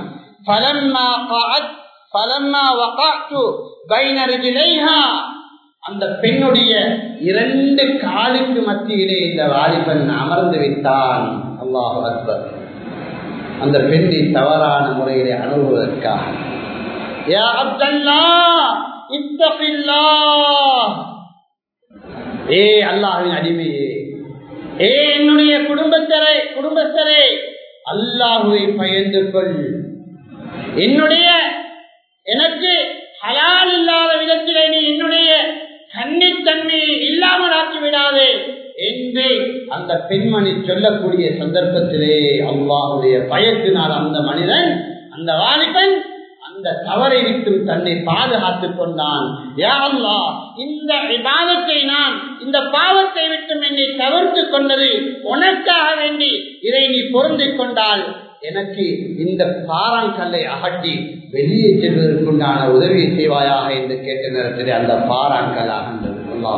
அந்த பெண்ணுடைய இரண்டு காலுக்கு மத்தியிலே இந்த வாலிபன் அமர்ந்து விட்டான் அல்லாஹ் அக்பர் அந்த பெண்ணை தவறான முறையிலே அணுகுவதற்காக ஏ அல்லாஹின் அடிமையே ஏ என்னுடைய குடும்பத்தரை குடும்பத்தரே அல்லாஹுவை பயந்து கொள் என்னுடைய எனக்கு ஹலால் இல்லாத விதத்திலே நீ என்னுடைய கன்னித்தன்மையை இல்லாமல் ஆக்கி விடாதே என்று அந்த பெண்மணி சொல்லக்கூடிய சந்தர்ப்பத்திலே அல்லாஹுடைய பயத்தினால் அந்த மனிதன் அந்த வாலிபன் அந்த தவறை விட்டும் தன்னை பாதுகாத்துக் கொண்டான் இந்த விவாதத்தை நான் இந்த பாவத்தை விட்டும் என்னை தவிர்த்து கொண்டது உனக்காக வேண்டி இதை நீ பொருந்திக் கொண்டால் எனக்கு இந்த பாறாங்கல்லை அகட்டி வெளியே செல்வதற்குண்டான உதவியை செய்வாயாக என்று கேட்ட நேரத்தில் அந்த பாறாங்கல் அகன்றது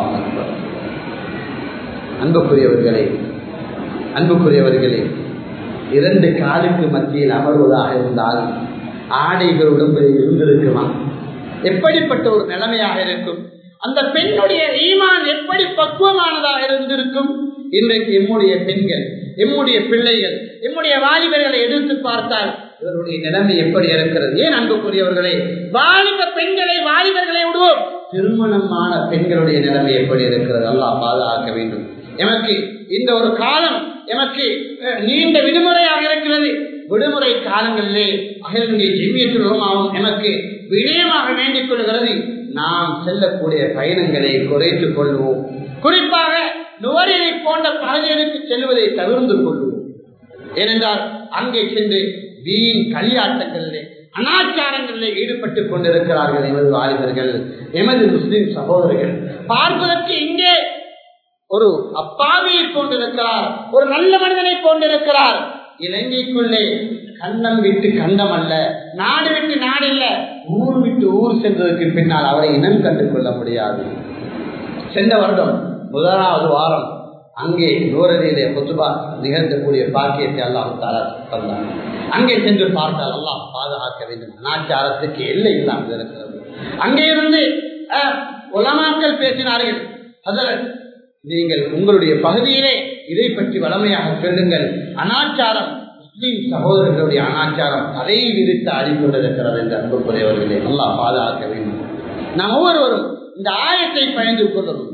அன்புக்குரியவர்களே அன்புக்குரியவர்களே இரண்டு காலுக்கு மத்தியில் அமர்வதாக இருந்தால் ஆடைகள் உடம்பில் இருந்திருக்குமா எப்படிப்பட்ட ஒரு நிலைமையாக இருக்கும் அந்த பெண்ணுடைய ஈமான் எப்படி பக்குவமானதாக இருந்திருக்கும் இன்றைக்கு எம்முடைய பெண்கள் எம்முடைய பிள்ளைகள் எம்முடைய வாலிபர்களை எதிர்த்து பார்த்தால் இவருடைய நிலைமை எப்படி இருக்கிறது ஏன் அன்புக்குரியவர்களே வாலிப பெண்களை வாலிபர்களை விடுவோம் திருமணமான பெண்களுடைய நிலைமை எப்படி இருக்கிறது அல்லாஹ் பாதுகாக்க வேண்டும் எமக்கு இந்த ஒரு காலம் எமக்கு நீண்ட விடுமுறையாக இருக்கிறது விடுமுறை காலங்களிலே அகிலனுடைய ஜெமியத்துலமாவும் எமக்கு விடயமாக வேண்டிக் கொள்கிறது நாம் செல்லக்கூடிய பயணங்களை குறைத்துக் கொள்வோம் குறிப்பாக நுவரையை போன்ற பகுதிகளுக்கு செல்வதை தவிர்த்து கொள்வோம் ஏனென்றால் அங்கே சென்று வீண் களியாட்டங்களிலே அனாச்சாரங்களில் ஈடுபட்டுக் கொண்டிருக்கிறார்கள் எமது வாலிபர்கள் எமது முஸ்லிம் சகோதரர்கள் பார்ப்பதற்கு இங்கே ஒரு அப்பாவியை போன்றிருக்கிறார் ஒரு நல்ல மனிதனை போன்றிருக்கிறார் இலங்கைக்குள்ளே கண்ணம் விட்டு கண்டம் அல்ல நாடு விட்டு நாடு இல்ல ஊர் விட்டு ஊர் சென்றதற்கு பின்னால் அவரை இனம் கண்டு கொள்ள முடியாது சென்ற வருடம் முதலாவது வாரம் அங்கே நூரடியிலே முத்துபா நிகழ்த்தக்கூடிய பாக்கியத்தை அல்லாஹ் தாரா தந்தார் அங்கே சென்று பார்த்தால் அல்லாஹ் பாதுகாக்க வேண்டும் அனாச்சாரத்துக்கு எல்லை இல்லாமல் இருக்கிறது அங்கே இருந்து உலமாக்கள் பேசினார்கள் அதில் நீங்கள் உங்களுடைய பகுதியிலே இதை பற்றி வளமையாக சொல்லுங்கள் அனாச்சாரம் முஸ்லீம் சகோதரர்களுடைய அனாச்சாரம் அதை விரித்து ஆடிக்கொண்டிருக்கிறது என்று அன்புக்குரியவர்களே நல்லா பாதுகாக்க வேண்டும் நாம் ஒவ்வொருவரும் இந்த ஆயத்தை பயந்து கொள்ளணும்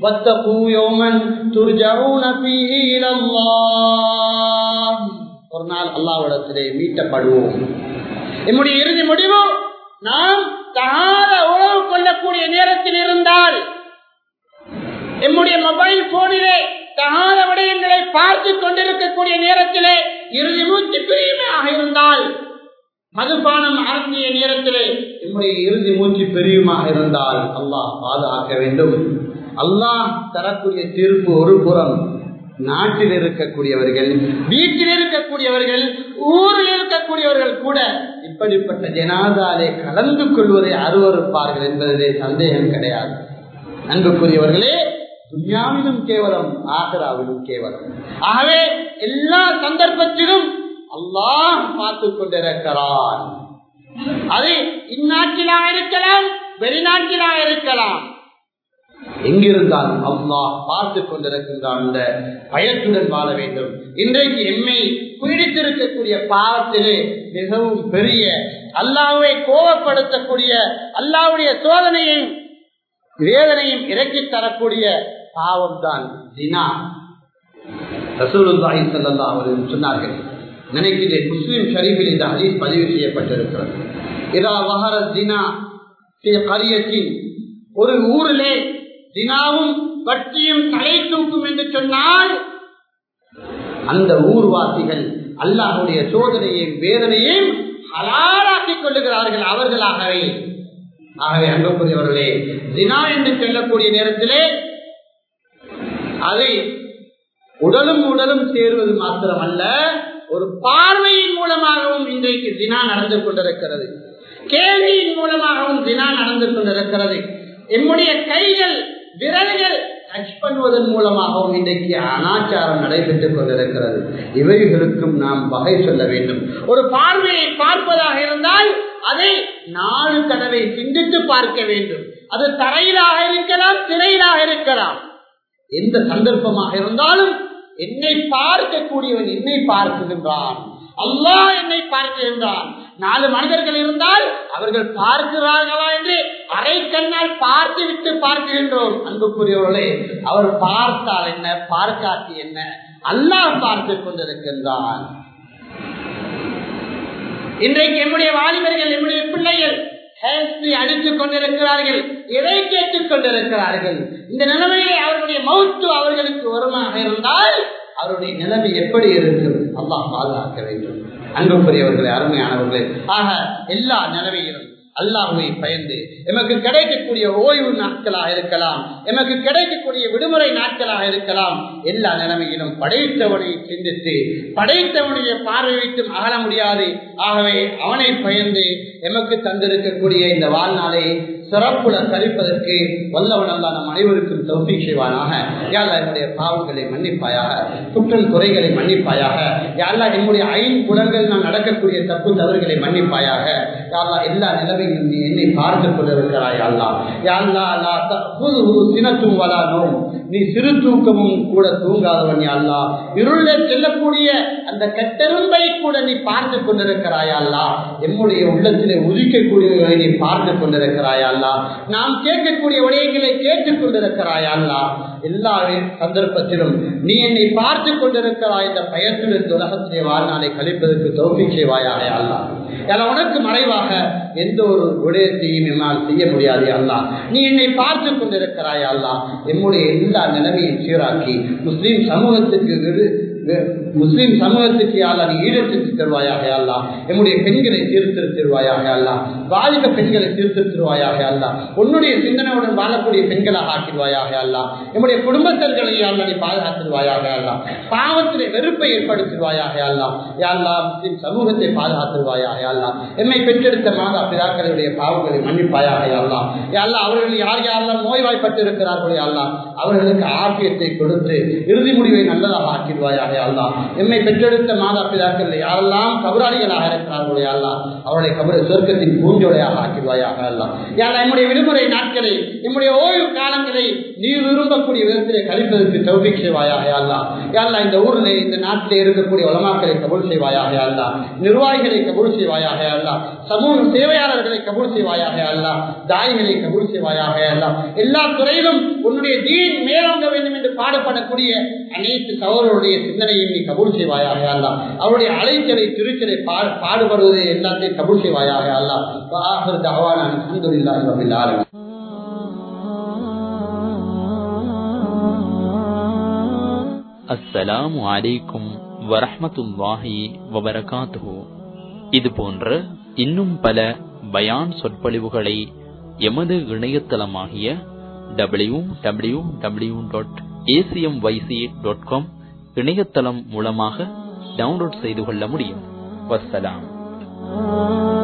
ஒரு நாள் அல்லாவிடத்திலே மீட்டப்படுவோம் என்னுடைய இறுதி முடிவு நாம் தகாத உறவு கொள்ளக்கூடிய நேரத்தில் இருந்தால் நம்முடைய மொபைல் போனிலே தகாத விடயங்களை பார்த்து கொண்டிருக்கக்கூடிய நேரத்திலே இறுதி மூச்சு பிரியுமாக இருந்தால் மதுபானம் அறந்திய நேரத்திலே நம்முடைய இறுதி மூச்சு பிரியுமாக இருந்தால் அல்லாஹ் பாதுகாக்க வேண்டும் அல்லாஹ் தரக்கூடிய தீர்ப்பு ஒரு புறம் நாட்டில் இருக்கக்கூடியவர்கள் வீட்டில் இருக்கக்கூடியவர்கள் ஊரில் இருக்கக்கூடியவர்கள் கூட இப்படிப்பட்ட ஜனாதாலே கலந்து கொள்வதை அருவறுப்பார்கள் என்பதிலே சந்தேகம் கிடையாது அன்புக்குரியவர்களே துன்யாவிலும் கேவலம் ஆகராவிலும் கேவலம் ஆகவே எல்லா சந்தர்ப்பத்திலும் அல்லாஹ் பார்த்து கொண்டிருக்கிறான் அது இந்நாட்டிலா இருக்கலாம் வெளிநாட்டிலா இருக்கலாம் எங்கிருந்தாலும் அல்லாஹ் பார்த்து கொண்டிருக்கின்றான் அந்த பயத்துடன் வாழ வேண்டும் இன்றைக்கு எம்மை பீடித்திருக்கக்கூடிய பாவத்திலே மிகவும் பெரிய அல்லாவை கோபப்படுத்தக்கூடிய அல்லாவுடைய சோதனையும் வேதனையும் இறக்கி தரக்கூடிய பாவம் தான் தினா ரசூலுல்லாஹி ஸல்லல்லாஹு அலைஹி சொன்னார்கள் நினைக்கிறேன் முஸ்லிம் ஷரீஃபில் இந்த ஹதீஸ் பதிவு செய்யப்பட்டிருக்கிறது இதா வஹர தினா في قرية ஒரு ஊரிலே தினாவும் வட்டியும் தலை தூக்கும் என்று சொன்னால் அந்த ஊர்வாசிகள் அல்லாஹுடைய சோதனையையும் வேதனையையும் ஹலாலாக்கிக் கொள்ளுகிறார்கள் அவர்களாகவே ஆகவே அன்புக்குரியவர்களே தினா என்று சொல்லக்கூடிய நேரத்திலே அதை உடலும் உடலும் சேருவது மாத்திரமல்ல ஒரு பார்வையின் மூலமாகவும் இன்றைக்கு தினா நடந்து கொண்டிருக்கிறது கேள்வியின் மூலமாகவும் தினா நடந்து கொண்டிருக்கிறது எம்முடைய கைகள் விரல்கள் டச் பண்ணுவதன் மூலமாகவும் இன்றைக்கு அனாச்சாரம் நடைபெற்றுக் கொண்டிருக்கிறது இவைகளுக்கும் நாம் வகை சொல்ல வேண்டும் ஒரு பார்வையை பார்ப்பதாக இருந்தால் அதை நாலு தடவை சிந்தித்து பார்க்க வேண்டும் அது தரையிலாக இருக்கலாம் திரையிலாக இருக்கலாம் எந்த சந்தர்ப்பமாக இருந்தாலும் என்னை பார்க்கக்கூடியவன் என்னை பார்க்குகின்றான் அல்லாஹ் என்னை பார்க்கின்றான் நாலு மனிதர்கள் இருந்தால் அவர்கள் பார்க்கிறார்களா என்று அரை கண்ணால் பார்த்து விட்டு பார்க்கின்றோம் அன்புக்குரியவர்களே அவர் பார்த்தால் என்ன பார்க்காட்டி என்ன அல்லாஹ் பார்த்து கொண்டிருக்கின்றான் இன்றைக்கு எம்முடைய வாலிபர்கள் எம்முடைய பிள்ளைகள் ஹேஸ்பி அடித்துக் கொண்டிருக்கிறார்கள் எதை கேட்டுக் கொண்டிருக்கிறார்கள் இந்த நிலைமையிலே அவர்களுடைய மௌத்து அவர்களுக்கு வருமாக இருந்தால் அவருடைய நிலைமை எப்படி இருக்கும் அல்லாஹ் பாதுகாக்க வேண்டும் அன்புக்குரியவர்களே அருமையானவர்களே ஆக எல்லா நிலைமையிலும் அல்லாஹுவை பயந்து எமக்கு கிடைக்கக்கூடிய ஓய்வு நாட்களாக இருக்கலாம் எமக்கு கிடைக்கக்கூடிய விடுமுறை நாட்களாக இருக்கலாம் எல்லா நிலைமையிலும் படைத்தவனை சிந்தித்து படைத்தவனுடைய பார்வை வைத்தும் அகல முடியாது ஆகவே அவனை பயந்து எமக்கு தந்திருக்கக்கூடிய இந்த வாழ்நாளை சிறப்புல கழிப்பதற்கு வல்லவன் அல்லா நம் அனைவருக்கும் தௌபி செய்வானாக யாழ்லா என்னுடைய பாவங்களை மன்னிப்பாயாக குற்றம் குறைகளை மன்னிப்பாயாக யாழ்லா என்னுடைய ஐம்புலங்கள் நான் நடக்கக்கூடிய தப்பு தவறுகளை மன்னிப்பாயாக யாழ்லா எல்லா நிலைமையும் நீ என்னை பார்த்து கொண்டிருக்கிறாய் அல்லா யாழ்லா அல்லா சினத்தும் வலா நோம் நீ சிறு தூக்கமும் கூட தூங்காதவன் அல்லா இருள செல்லக்கூடிய அந்த கட்டெரும்பை கூட நீ பார்த்து கொண்டிருக்கிறாய் அல்லா எம்முடைய உள்ளத்திலே உதிக்கக்கூடியவர்களை நீ பார்த்து கொண்டிருக்கிறாய் அல்லா நாம் கேட்கக்கூடிய விடயங்களை கேட்டுக் கொண்டிருக்கிறாய் அல்லா எல்லா சந்தர்ப்பத்திலும் நீ என்னை பார்த்து கொண்டிருக்கிறாய் இந்த பயத்துடன் உலகத்திலே வாழ்நாளை கழிப்பதற்கு தோல்வி செய்வாயாக அல்லா ஏன்னா உனக்கு மறைவாக எந்த ஒரு விடயத்தையும் என்னால் செய்ய முடியாது அல்லா நீ என்னை பார்த்து கொண்டிருக்கிறாய் அல்லா என்னுடைய எல்லா நிலைமையும் சீராக்கி முஸ்லீம் சமூகத்துக்கு முஸ்லீம் சமூகத்துக்கு அல்லா நீ ஈழத்திற்கு தருவாயாக அல்லா என்னுடைய பெண்களை சீர்திருத்திருவாயாக அல்லா பாலிக பெண்களை சீர்திருத்திருவாயாக அல்லா உன்னுடைய சிந்தனையுடன் வாழக்கூடிய பெண்களாக ஆக்கிடுவாயாக அல்லா என்னுடைய குடும்பத்தர்களை அல்லா நீ பாதுகாத்துருவாயாக அல்லா பாவத்திலே வெறுப்பை ஏற்படுத்திடுவாயாக அல்லா யாழ்லா முஸ்லீம் சமூகத்தை பாதுகாத்துருவாயாக அல்லா என்னை பெற்றெடுத்த மாதா பிதாக்களுடைய பாவங்களை மன்னிப்பாயாக அல்லா யாழ்லா அவர்கள் யார் யாரெல்லாம் நோய்வாய்ப்பட்டு இருக்கிறார்களோ அல்லா அவர்களுக்கு ஆபியத்தை கொடுத்து இறுதி முடிவை நல்லதாக ஆக்கிடுவாயாக அல்லா எம்மை பெற்றெடுத்த மாதா பிதாக்கள் யாரெல்லாம் கபராளிகளாக இருக்கிறார்களோ அல்லா அவருடைய கபரை சொர்க்கத்தின் பூஞ்சோடையாக ஆக்கிடுவாயாக அல்லா யாரா என்னுடைய விடுமுறை நாட்களை நம்முடைய ஓய்வு காலங்களை நீ விரும்பக்கூடிய விதத்திலே கழிப்பதற்கு தௌபிக் செய்வாயாக அல்லா யாரா இந்த ஊரில் இந்த நாட்டிலே இருக்கக்கூடிய உலமாக்களை கபூல் செய்வாயாக அல்லா நிர்வாகிகளை கபூல் செய்வாயாக அல்லா சமூக சேவையாளர்களை கபூல் செய்வாயாக அல்லா தாய்களை கபூல் செய்வாயாக அல்லா எல்லா துறையிலும் உன்னுடைய தீன் மேலோங்க வேண்டும் என்று பாடுபடக்கூடிய அனைத்து சகோதரருடைய சிந்தனையும் நீ கபூல் செய்வாயாக அல்லா அவருடைய அழைச்சலை திருச்சலை பாடுபடுவதை எல்லாத்தையும் கபூல் செய்வாயாக அல்லா தாவான அல்ஹம்துலில்லாஹி அஸ்ஸலாமு அலைக்கும் வரஹமத்துல்லாஹி வபரகாத்துஹு இது போன்ற இன்னும் பல பயான் சொற்பொழிவுகளை எமது இணையதளமாகிய W W W dot ACM YC dot com இணையதளம் மூலமாக டவுன்லோட் செய்து கொள்ள முடியும் வசலாம்